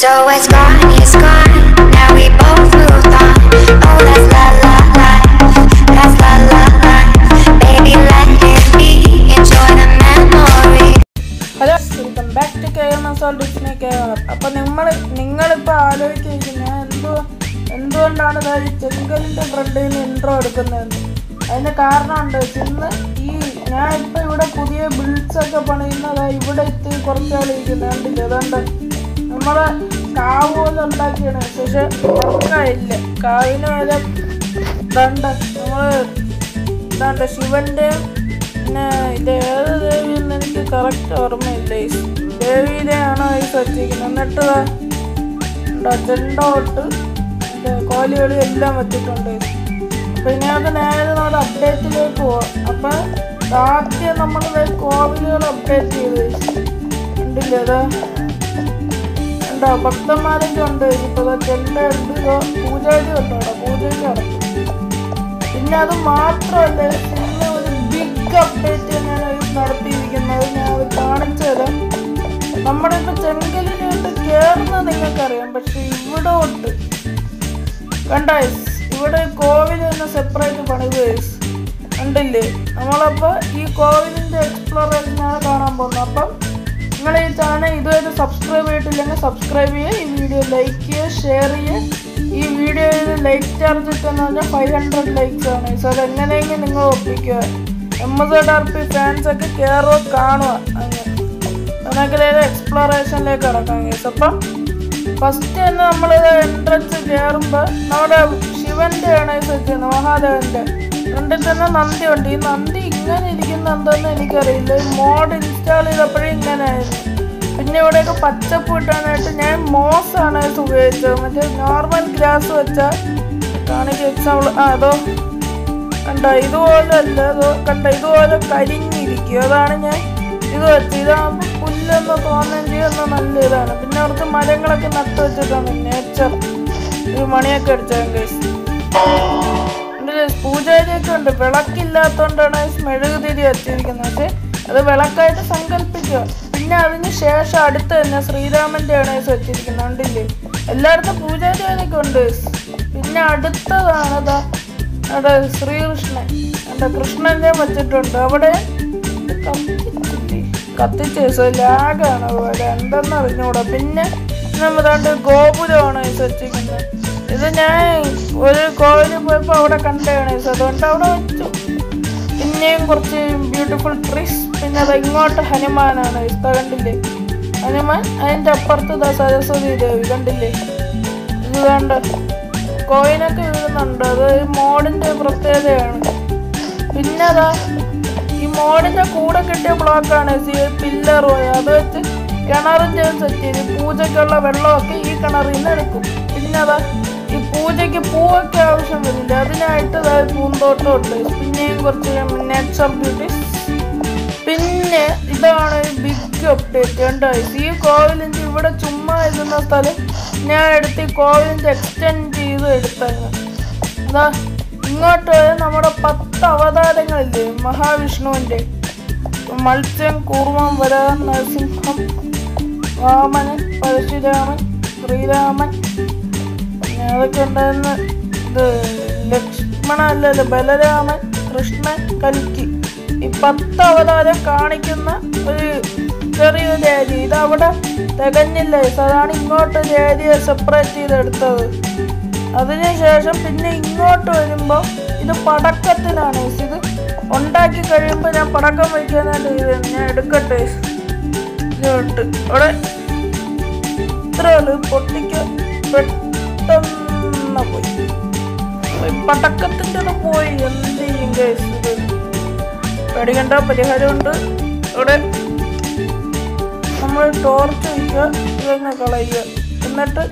So it's gone, it's gone. Now we both moved on. Oh, that's la la life. That's la la life. Baby, let it be. Enjoy the memory. Hello welcome back to K M S Disney K അപ്പൊ നിങ്ങൾ നിങ്ങളിപ്പോൾ ആലോചിച്ചിരിക്കുന്നത് ഞാൻ എന്തോ എന്തുകൊണ്ടാണ് ഇതാ ഈ ചെങ്കലിൻ്റെ ബ്രെഡിൽ നിന്ന് intro എടുക്കുന്നതെന്ന് അതിന് കാരണമുണ്ട് ഇന്ന് ഈ ഞാൻ ഇപ്പം ഇവിടെ പുതിയ ബിൽഡ്സ് ഒക്കെ പണിയുന്നത് ഇവിടെ എത്തി കുറച്ചാൾ ഇരിക്കുന്നത് കണ്ടില്ലേ അതുകൊണ്ട് നമ്മളെ കാവ് പോലെ ഉണ്ടാക്കിയാണ് പക്ഷെ ഉറക്കമില്ല കാവിന് വരെ ഇതാണ്ട് നമ്മൾ ഇതാണ്ട് ശിവൻ്റെയും പിന്നെ ഇത് ഏത് ദേവിയെന്ന് എനിക്ക് കറക്റ്റ് ഓർമ്മയില്ല ഈ ദേവിയുടെയാണോ ഈ വെച്ചിരിക്കുന്നത് എന്നിട്ട് ദാ ഉണ്ടോ ചെണ്ട തൊട്ട് ഇത് കോലുകളി എല്ലാം വെച്ചിട്ടുണ്ട് അപ്പം ഇനി അത് നേരെ നമ്മുടെ അപ്ഡേറ്റിലേക്ക് പോവാം അപ്പം ആദ്യം നമ്മൾ കോവിലുകൾ അപ്ഡേറ്റ് ചെയ്ത് ഉണ്ടില്ലേ അത് ഉണ്ടോ ഭക്തന്മാരൊക്കെ ഉണ്ട് ഇപ്പോൾ ചെണ്ട ഉണ്ട് ഇതോ പൂജാരി ഉണ്ടോ അവിടെ പൂജയ്ക്ക് നടക്കും പിന്നെ അത് മാത്രമല്ല പിന്നെ ഒരു ബിഗ് അപ്ഡേറ്റ് തന്നെയാണ് ഇത് നടത്തിയിരിക്കുന്നത് ഞാൻ അത് കാണിച്ചു തരാം നമ്മുടെ ഇപ്പൊ ചെങ്കലിലോട്ട് കയറുന്നത് നിങ്ങൾക്കറിയാം പക്ഷെ ഇവിടെ തൊട്ട് കണ്ടോ guys? ഇവിടെ കോവിൽ തന്നെ സെപ്പറേറ്റ് പണിത് guys. കണ്ടില്ലേ നമ്മളപ്പോ ഈ കോവിലിന്റെ എക്സ്പ്ലോറേഷനാണ് കാണാൻ പോകുന്നത് അപ്പം നിങ്ങൾ ഈ ചാനൽ ഇതുവരെ സബ്സ്ക്രൈബ് ചെയ്തിട്ടില്ലെങ്കിൽ സബ്സ്ക്രൈബ് ചെയ്യുക ഈ വീഡിയോ ലൈക്ക് ചെയ്യുക ഷെയർ ചെയ്യുക ഈ വീഡിയോയിൽ ലൈക്ക് ചാർജ് ഇട്ടെന്ന് പറഞ്ഞാൽ ഫൈവ് ഹൺഡ്രഡ് ലൈക്സ് ആണ് സോ അത് എങ്ങനെയെങ്കിലും നിങ്ങൾ ഒപ്പിക്കുക എം എസ് എഡ് ആർ പി ഫാൻസ് ഒക്കെ കയറുക കാണുക അങ്ങനെ അതിനൊക്കെ എക്സ്പ്ലോറേഷനിലേക്ക് കിടക്കാം കേസ് അപ്പം ഫസ്റ്റ് തന്നെ നമ്മൾ എൻട്രൻസ് കയറുമ്പോൾ നമ്മുടെ ശിവന്റെ ആണ് വെച്ചിരുന്നത് മഹാദേവന്റെ ഫ്രണ്ടിൽ തന്നെ നന്ദി ഉണ്ട് ഈ നന്ദി ഇങ്ങനെ ഇരിക്കുന്ന എന്തോന്ന് എനിക്കറിയില്ല ഈ മോഡ് ഇൻസ്റ്റാൾ ചെയ്തപ്പോഴേ ഇങ്ങനെ ആയിരുന്നു പിന്നെ ഇവിടെയൊക്കെ പച്ചപ്പ് കിട്ടാനായിട്ട് ഞാൻ മോസ് ആണ് ഇത് ഉപയോഗിച്ചത് മറ്റേ നോർമൽ ഗ്രാസ് വെച്ചാൽ കാണിക്ക് എക്സാമ്പിൾ ആ അതോ കണ്ടോ ഇതുപോലെ അല്ല അതോ കണ്ടോ ഇതുപോലെ കരിഞ്ഞിരിക്കും അതാണ് ഞാൻ ഇത് വെച്ച് ഇതാകുമ്പോൾ പുല്ലെന്ന് തോന്നുകയും ചെയ്യുന്ന നല്ല ഇതാണ് പിന്നെ കുറച്ച് മരങ്ങളൊക്കെ നട്ട് വെച്ചിട്ടാണ് നേച്ചർ ഒരു മണിയൊക്കെ അടിച്ചാൽ കേസ് പൂജാരിയൊക്കെ ഉണ്ട് വിളക്കില്ലാത്തോണ്ടാണ് മെഴുകുതിരി വെച്ചിരിക്കുന്നത് പക്ഷെ അത് വിളക്കായിട്ട് സങ്കല്പിക്കുക പിന്നെ അതിന് ശേഷം അടുത്ത് തന്നെ ശ്രീരാമന്റെ ആണ് വെച്ചിരിക്കുന്നത് കണ്ടില്ലേ എല്ലായിടത്തും പൂജാരിയൊക്കെ ഉണ്ട് പിന്നെ അടുത്തതാണ് ഇതാ അവിടെ ശ്രീകൃഷ്ണൻ എൻ്റെ കൃഷ്ണന്റെ വെച്ചിട്ടുണ്ട് അവിടെ കത്തിച്ചില്ലേ? കത്തിച്ച് ലാഗാണ് അവിടെ എന്തെന്ന് അറിഞ്ഞൂടാ പിന്നെ നമ്മളാണ്ട് ഗോപുരമാണ് ഈ വെച്ചിരിക്കുന്നത് ഇത് ഞാൻ ഒരു കോവിലിൽ പോയപ്പോൾ അവിടെ കണ്ടാണ് ഇത് അതുകൊണ്ട് അവിടെ വെച്ചു പിന്നെയും കുറച്ച് ബ്യൂട്ടിഫുൾ ട്രീസ് പിന്നെ അത് ഇങ്ങോട്ട് ഹനുമാനാണ് ഇത് കണ്ടില്ലേ ഹനുമാൻ അതിൻ്റെ അപ്പുറത്ത് ഇതാ സരസ്വതി ദേവി കണ്ടില്ലേ ഇത് വേണ്ട കോയിനൊക്കെ വീഴുന്നുണ്ട് അത് ഈ മോഡിൻ്റെ പ്രത്യേകതയാണ് പിന്നെ അതാ ഈ മോഡിന്റെ കൂടെ കിട്ടിയ ബ്ലോക്കാണ് പില്ലർ പോയ അത് വെച്ച് കിണറും ചെയ്ത് സെറ്റ് ചെയ്ത് പൂജയ്ക്കുള്ള വെള്ളമൊക്കെ ഈ കിണറിൽ നിന്ന് എടുക്കും പിന്നെ അതാ ഈ പൂജയ്ക്ക് പൂവൊക്കെ ആവശ്യം വരില്ല അതിനായിട്ട് അതായത് പൂന്തോട്ടം ഉണ്ട് പിന്നെയും കുറച്ച് നേച്ചർ ബ്യൂട്ടീസ് പിന്നെ ഇതാണ് ബിഗ് അപ്ഡേറ്റ് കണ്ടോ ഈ കോവിലിൻ്റെ ഇവിടെ ചുമ്മാ ഇരുന്ന സ്ഥലം ഞാൻ എടുത്ത് ഈ കോവിലിൻ്റെ എക്സ്റ്റെൻഡ് ചെയ്ത് എടുത്തത് അതാ ഇങ്ങോട്ട് പോയാൽ നമ്മുടെ പത്ത് അവതാരങ്ങളില്ലേ മഹാവിഷ്ണുവിൻ്റെ മത്സ്യം കൂർമ്മം വരാൻ നരസിംഹം വാമനൻ പരശുരാമൻ ശ്രീരാമൻ പിന്നെ അതൊക്കെ ഉണ്ടായിരുന്ന ഇത് ലക്ഷ്മണ അല്ലല്ലോ ബലരാമൻ കൃഷ്ണൻ കൽക്കി ഈ പത്ത് അവതാരം കാണിക്കുന്ന ഒരു ചെറിയൊരു ഏരിയ ഇത് അവിടെ തികഞ്ഞില്ല അതാണ് ഇങ്ങോട്ട് ഒരു ഏരിയ സെപ്പറേറ്റ് ചെയ്തെടുത്തത് അതിനുശേഷം പിന്നെ ഇങ്ങോട്ട് വരുമ്പോൾ ഇത് പടക്കത്തിനാണ് ഇത് ഉണ്ടാക്കി കഴിയുമ്പോൾ ഞാൻ പടക്കം വയ്ക്കാനായിട്ട് ഇത് ഞാൻ എടുക്കട്ടെ ഇങ്ങോട്ട് അവിടെ ഇത്ര ഉള്ളു പൊട്ടിക്ക പെട്ടെന്ന് പോയി പോയി പടക്കത്തിൻ്റെ അത് പോയി എന്ത് ചെയ്യും കേസ് ഇത് പേടിക്കേണ്ട പരിഹാരമുണ്ട് ഇവിടെ നമ്മൾ ടോർച്ച് വയ്ക്കുക ഇതങ്ങ് കളയുക എന്നിട്ട്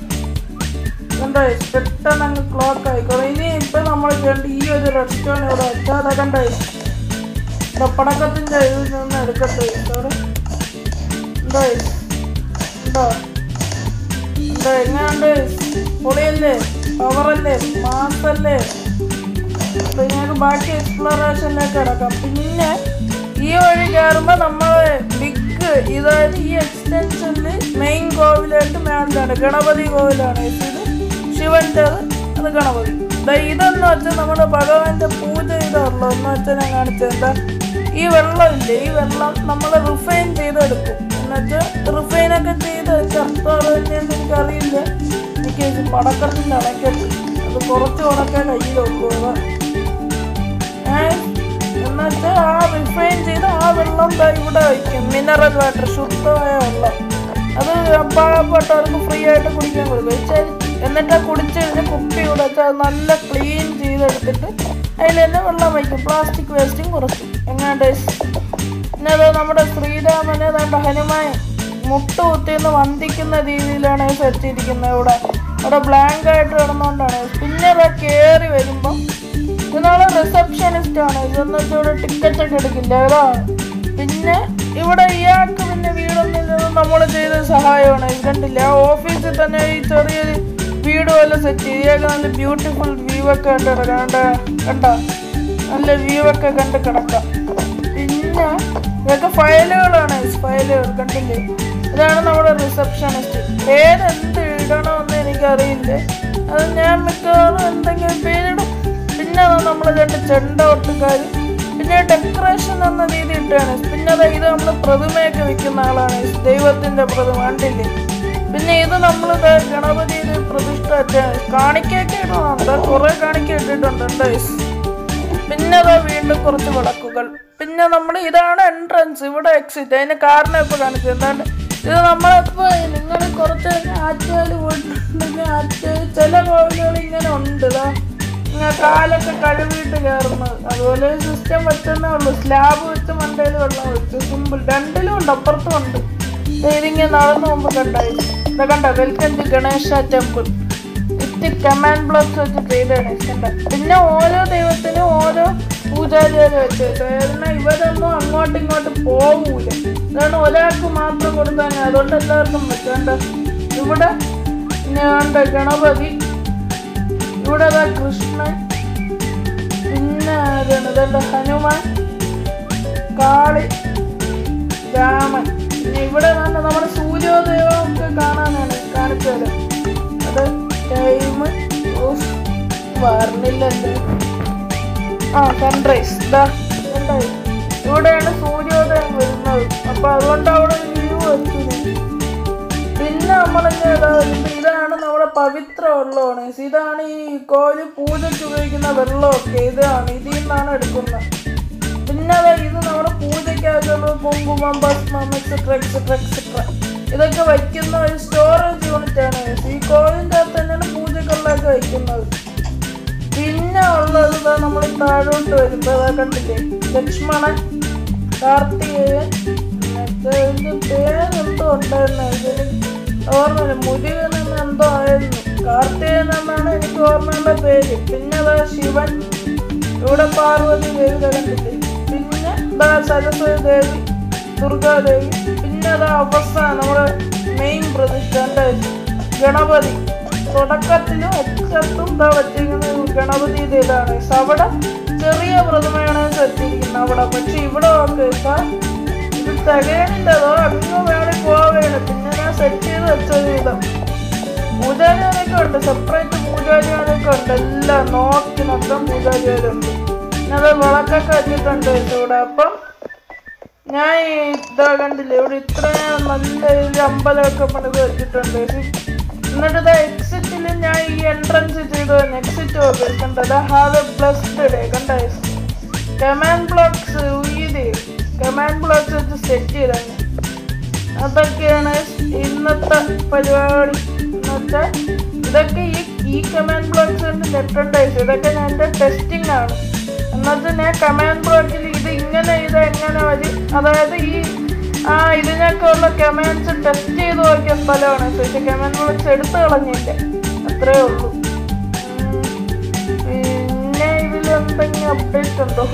കണ്ടോ പെട്ടെന്ന് അങ്ങ് ക്ലോക്ക് ആയിക്കോളും ഇനി ഇപ്പൊ നമ്മൾ ചെയ്യേണ്ട ഈ ഒരു റെഡ് സ്റ്റോൺ ഇവിടെ വെച്ചാൽ അതെ കണ്ടോ പടക്കത്തിന്റെ ഇതിൽ നിന്ന് എടുക്കട്ടെ സോറി ഉണ്ടോ ഉണ്ടോ ഉണ്ടോ എങ്ങനെയുണ്ട് പൊളിയല്ലേ പവറല്ലേ മാസല്ലേ അപ്പൊ ഞങ്ങൾക്ക് ബാക്കി എക്സ്പ്ലോറേഷനിലേക്ക് കിടക്കാം പിന്നെ ഈ വഴി കയറുമ്പോൾ നമ്മൾ ബിഗ് ഇതായത് ഈ എക്സ്റ്റൻഷനിൽ മെയിൻ കോവിലായിട്ട് മേളിൽ കോവിലാണ് ഗണപതി കോവിലാണ് ഇത് ശിവൻ്റെത് അത് ഗണപതി ദാ ഇതെന്ന് വെച്ചാൽ നമ്മുടെ ഭഗവാന്റെ പൂജ ചെയ്തുള്ളൂ എന്ന് വെച്ചാൽ ഞാൻ കാണിച്ചത് എന്താ ഈ വെള്ളമില്ലേ ഈ വെള്ളം നമ്മൾ റിഫൈൻ ചെയ്തെടുക്കും എന്നുവെച്ചാൽ റിഫൈനൊക്കെ ചെയ്ത് കറുത്തോളം തന്നെയെന്ന് എനിക്കറിയില്ല എനിക്ക് ഇത് പടക്കത്തിൻ്റെ അണക്കെട്ട് അത് കുറച്ച് ഉണക്കാൻ കയ്യിൽ വെക്കുക എന്നുവെച്ചാൽ ആ റിഫൈൻ ചെയ്ത് ആ വെള്ളം ദാ ഇവിടെ വയ്ക്കും മിനറൽ വാട്ടർ ശുദ്ധമായ വെള്ളം അത് പാവപ്പെട്ടവർക്ക് ഫ്രീ ആയിട്ട് കുടിക്കാൻ കൊടുക്കും ശരി എന്നിട്ട് കുടിച്ച് കഴിഞ്ഞ് കുപ്പി കൂടെ വെച്ചാൽ അത് നല്ല ക്ലീൻ ചെയ്തെടുത്തിട്ട് അതിൽ തന്നെ വെള്ളം വയ്ക്കും പ്ലാസ്റ്റിക് വേസ്റ്റും കുറയ്ക്കും എങ്ങനെയുണ്ട് പിന്നെ അത് നമ്മുടെ ശ്രീരാമനെ വേണ്ട ഹനുമാൻ മുട്ട് കുത്തിന്ന് വന്ദിക്കുന്ന രീതിയിലാണ് വെച്ചിരിക്കുന്നത് ഇവിടെ അവിടെ ബ്ലാങ്ക് ആയിട്ട് കിടന്നുകൊണ്ടാണ് പിന്നെ അത് കയറി വരുമ്പം ഇതാണ് റിസപ്ഷനിസ്റ്റ് ആണ് ഇതെന്ന് വെച്ചാൽ ഇവിടെ ടിക്കറ്റ് ഒക്കെ എടുക്കില്ല അതാണ് പിന്നെ ഇവിടെ ഇയാൾക്ക് പിന്നെ വീടൊന്നും ഇല്ലത് നമ്മൾ ചെയ്ത സഹായമാണ് ഇത് കണ്ടില്ല ആ ഓഫീസിൽ തന്നെ ഈ ചെറിയൊരു വീട് വല്ല സെറ്റ് ചെയ്ത് ഇയാൾക്ക് നല്ല ബ്യൂട്ടിഫുൾ വ്യൂ ഒക്കെ കണ്ട് കിടക്കാം കണ്ട കണ്ട നല്ല വ്യൂ ഒക്കെ കണ്ട് കിടക്കാം പിന്നെ ഇതൊക്കെ ഫയലുകളാണ് ഫയലുകൾ കണ്ടില്ലേ ഇതാണ് നമ്മുടെ റിസപ്ഷനിസ്റ്റ് പേരെന്ത് ഇടണമെന്ന് എനിക്കറിയില്ല അത് ഞാൻ മിക്കവാറും എന്തെങ്കിലും പേരിടും പിന്നെ അത് നമ്മൾ രണ്ട് ചെണ്ട ഒട്ടുകാർ പിന്നെ ഡെക്കറേഷൻ എന്ന രീതി ഇട്ടാണ് പിന്നെ അത് ഇത് നമ്മൾ പ്രതിമയൊക്കെ വെക്കുന്ന ആളാണ് ദൈവത്തിന്റെ പ്രതിമ കണ്ടില്ലേ പിന്നെ ഇത് നമ്മൾ ഗണപതിയുടെ പ്രതിഷ്ഠ വെച്ചാണ് കാണിക്കൊക്കെ ഇടുന്നുണ്ട് കുറെ കാണിക്ക ഇട്ടിട്ടുണ്ട് guys. പിന്നെ അതാ വീണ്ടും കുറച്ച് വിളക്കുകൾ പിന്നെ നമ്മൾ ഇതാണ് എൻട്രൻസ് ഇവിടെ എക്സിറ്റ് അതിന് കാരണം ഇപ്പൊ കാണിച്ചത് എന്താണ് ഇത് നമ്മളിപ്പോ നിങ്ങൾ കുറച്ച് ആറ്റുകാൽ പോയിട്ടുണ്ടെങ്കിൽ ആറ്റുകാൽ ചില കോവിലുകൾ ഇങ്ങനെ ഉണ്ട് ഇതാ ഇങ്ങനെ കാലൊക്കെ കഴുകിയിട്ട് കയറുന്നത് അതുപോലെ സിസ്റ്റം വെച്ചെന്നേ ഉള്ളൂ സ്ലാബ് വെച്ച് മണ്ടയിൽ വെള്ളം വെച്ചു സിമ്പിൾ രണ്ടിലും ഉണ്ട് അപ്പുറത്തും ഉണ്ട് ദേ ഇതിങ്ങനെ നടന്നു മുമ്പ് കണ്ടായി ഇതാ കണ്ട welcome to Ganesha temple it command blocks വെച്ച് ചെയ്താണ് കണ്ട പിന്നെ ഓരോ ദൈവത്തിനും ഓരോ പൂജാരിമാരെ വെച്ച് കാരണം ഇവരൊന്നും അങ്ങോട്ടും ഇങ്ങോട്ടും പോകൂല ഇതാണ് ഒരാൾക്ക് മാത്രം കൊടുത്താൽ അതുകൊണ്ട് എല്ലാവർക്കും വെച്ചോണ്ട് ഇവിടെ ഞാൻ ഗണപതി ഇവിടെ ദാ കൃഷ്ണൻ പിന്നെ ആരാണ് ഇതെന്താ ഹനുമാൻ കാളി രാമൻ പിന്നെ ഇവിടെ നല്ല നമ്മുടെ സൂര്യോദയം ഒക്കെ കാണാനാണ് കാണിച്ചത് അത് ടൈം പറഞ്ഞില്ലല്ലോ ആ സൺറൈസ് ഇതാ ഉണ്ടായി ഇവിടെയാണ് സൂര്യോദയം വരുന്നത് അപ്പൊ അതുകൊണ്ട് അവിടെ വ്യൂ വെച്ചിരുന്നു പിന്നെ നമ്മളെന്നെ ഇതാ ഇത് ഇതാണ് നമ്മുടെ പവിത്ര വെള്ളമാണ് ഇതാണ് ഈ കോഴി പൂജയ്ക്ക് ഉപയോഗിക്കുന്ന വെള്ളമൊക്കെ ഇതാണ് ഇതിൽ നിന്നാണ് എടുക്കുന്നത് പിന്നെ അതെ ഇത് നമ്മുടെ പൂജയ്ക്കായിട്ടുള്ള കുങ്കുമം ഭസ്മം എക്സെട്ര എക്സെട്ര എക്സെട്ര ഇതൊക്കെ വയ്ക്കുന്ന ഒരു സ്റ്റോറേജ് യൂണിറ്റ് ആണ് ഈ കോഴിൻ്റെ അകത്ത് തന്നെയാണ് പൂജക്കുള്ളതൊക്കെ വയ്ക്കുന്നത് പിന്നെ ഉള്ളത് ഇതാ നമ്മൾ താഴോട്ട് വരുമ്പോൾ അതാ കണ്ടില്ലേ ലക്ഷ്മണൻ കാർത്തികേയൻ മറ്റേ ഇതിന്റെ പേരെന്തോ ഉണ്ടായിരുന്നു ഇതിന് ഓർമ്മയില്ല മുരുകൻ എന്ന് എന്തോ ആയിരുന്നു കാർത്തികൻ എന്നാണ് എനിക്ക് ഓർമ്മയുള്ള പേര് പിന്നെ അതാ ശിവൻ ഇവിടെ പാർവതി ദേവി ദാ കണ്ടില്ലേ പിന്നെ ഇതാ സരസ്വതി ദേവി ദുർഗാദേവി പിന്നെ അതാ അവസാനം നമ്മുടെ മെയിൻ പ്രതിഷ്ഠ എന്തായിരുന്നു ഗണപതി തുടക്കത്തിലും ഒക്കത്തും ഇതാ വച്ചിരിക്കുന്നത് ഗണപതി ഇതാണ് അവിടെ ചെറിയ പ്രതിമയാണ് വെച്ചിരിക്കുന്നത് അവിടെ പക്ഷെ ഇവിടെ ഒക്കെ ഇതാ ഇത് തികയണില്ലതോ അങ്ങ് വേണേ പോവേണ് പിന്നെ ഞാൻ സെറ്റ് ചെയ്ത് വെച്ചത് വിധം പൂജാരിമാരൊക്കെ ഉണ്ട് സെപ്പറേറ്റ് പൂജാരിമാരൊക്കെ ഉണ്ട് എല്ലാം നോക്കി മൊത്തം പൂജാരിമാരുണ്ട് പിന്നെ അത് വിളക്കൊക്കെ വെച്ചിട്ടുണ്ട് ഇവിടെ അപ്പം ഞാൻ ഈ ഇതാ കണ്ടില്ലേ ഇവിടെ ഇത്രയും നല്ല ഒരു അമ്പലമൊക്കെ പണിത് വെച്ചിട്ടുണ്ട് എന്നിട്ട് ഇതാ എക്സിറ്റിൽ ഞാൻ ഈ എൻട്രൻസ് ചെയ്തു എക്സിറ്റ് ഒക്കെ കണ്ടത് ഹാവ് എ ബ്ലസ്ഡ് ഡേ കണ്ട കമാൻഡ് ബ്ലോക്സ് ഉയ്യത് കമാൻഡ് ബ്ലോക്സ് വെച്ച് സെറ്റ് ചെയ്താണ് അതൊക്കെയാണ് ഇന്നത്തെ പരിപാടി എന്നുവെച്ചാൽ ഇതൊക്കെ ഈ ഈ കമാൻഡ് ബ്ലോക്സ് കൊണ്ട് നെട്ടുണ്ടായിട്ട് ഇതൊക്കെ ഞാൻ എൻ്റെ ടെസ്റ്റിംഗ് ആണ് എന്നുവെച്ചാൽ ഞാൻ കമാൻഡ് ബ്ലോക്കിൽ ഇത് ഇങ്ങനെ ഇത് എങ്ങനെ മതി അതായത് ഈ ആ ഇതിനൊക്കെ ഉള്ള കമാൻഡ്സ് ടെസ്റ്റ് ചെയ്ത് നോക്കിയ സ്ഥലമാണ് പക്ഷെ കമാൻഡ് ബ്ലോക്സ് എടുത്തു കളഞ്ഞില്ല അത്രേ ഉള്ളൂ ഉം. പിന്നെ ഇതിൽ എന്തെങ്കിലും അപ്ഡേറ്റ് ഉണ്ടോ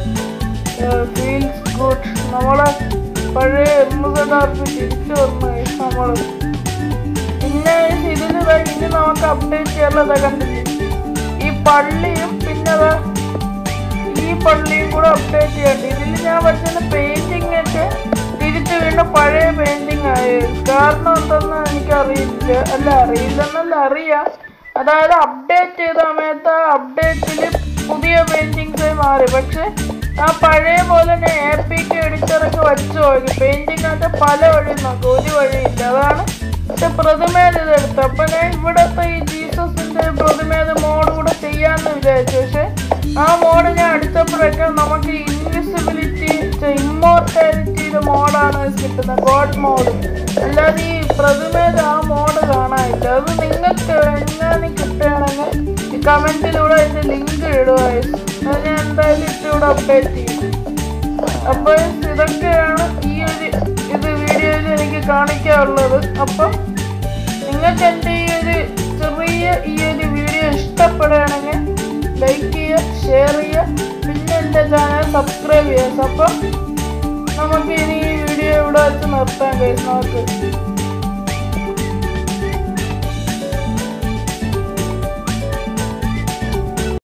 ഫീൽസ് ഗുഡ് നമ്മളെ പഴയ എമ്മുകടാർക്ക് തിരിച്ചു വന്നു നമ്മള് പിന്നെ ഇതിൽ ഇനി നമുക്ക് അപ്ഡേറ്റ് ചെയ്യാനുള്ളത് കണ്ടില്ലേ ഈ പള്ളിയും പിന്നെ ദാ ഈ പള്ളിയും കൂടെ അപ്ഡേറ്റ് ചെയ്യണ്ട ഇതിൽ ഞാൻ പറ്റുന്ന പെയിന്റിംഗ് ഒക്കെ തിരിച്ച് വീണ്ടും പഴയ പെയിന്റിങ് ആയി കാരണം എന്തെന്ന് എനിക്കറിയില്ല അല്ല അറിയില്ലെന്നല്ല അറിയാം അതായത് അപ്ഡേറ്റ് ചെയ്ത സമയത്ത് ആ അപ്ഡേറ്റിൽ പുതിയ പെയിന്റിങ്സ് മാറി പക്ഷെ ആ പഴയ പോലെ തന്നെ എ പി കെ എഡിറ്ററൊക്കെ വെച്ച് നോക്കി പെയിന്റിംഗ് ഒക്കെ പല വഴി നോക്കി ഒരു വഴിയില്ല അതാണ് പക്ഷെ പ്രതിമേത് ഇതെടുത്ത് അപ്പൊ ഞാൻ ഇവിടത്തെ ഈ ജീസസിന്റെ പ്രതിമേത് മോഡ് കൂടെ ചെയ്യാന്ന് വിചാരിച്ചു പക്ഷെ ആ മോഡ് ഞാൻ അടിച്ചപ്പോഴൊക്കെ നമുക്ക് ഇൻവിസിബിലിറ്റി ഇമ്മോർട്ടാലിറ്റിയുടെ മോഡാണ് കിട്ടുന്നത് ഗോഡ് മോഡ് അല്ലാതെ ഈ പ്രതിമേത് ആ മോഡ് കാണാനില്ല അത് നിങ്ങൾക്ക് എങ്ങനെ കിട്ടുകയാണെങ്കിൽ ഈ കമന്റിലൂടെ അതിന്റെ ലിങ്ക് ഇടുക guys. അത് ഞാൻ എന്തായാലും ഇച്ചിരൂടെ അപ്ഡേറ്റ് ചെയ്യും അപ്പോൾ ഇതൊക്കെയാണ് ഈ ഒരു ഇത് വീഡിയോയിൽ എനിക്ക് കാണിക്കാനുള്ളത് അപ്പം നിങ്ങൾക്ക് എൻ്റെ ഈ ഒരു ചെറിയ ഈ ഒരു വീഡിയോ ഇഷ്ടപ്പെടുകയാണെങ്കിൽ ലൈക്ക് ചെയ്യുക ഷെയർ ചെയ്യുക പിന്നെ എൻ്റെ ചാനൽ സബ്സ്ക്രൈബ് ചെയ്യുക അപ്പം നമുക്ക് ഇനി ഈ വീഡിയോ ഇവിടെ വെച്ച് നിർത്താൻ കഴിയും നമുക്ക്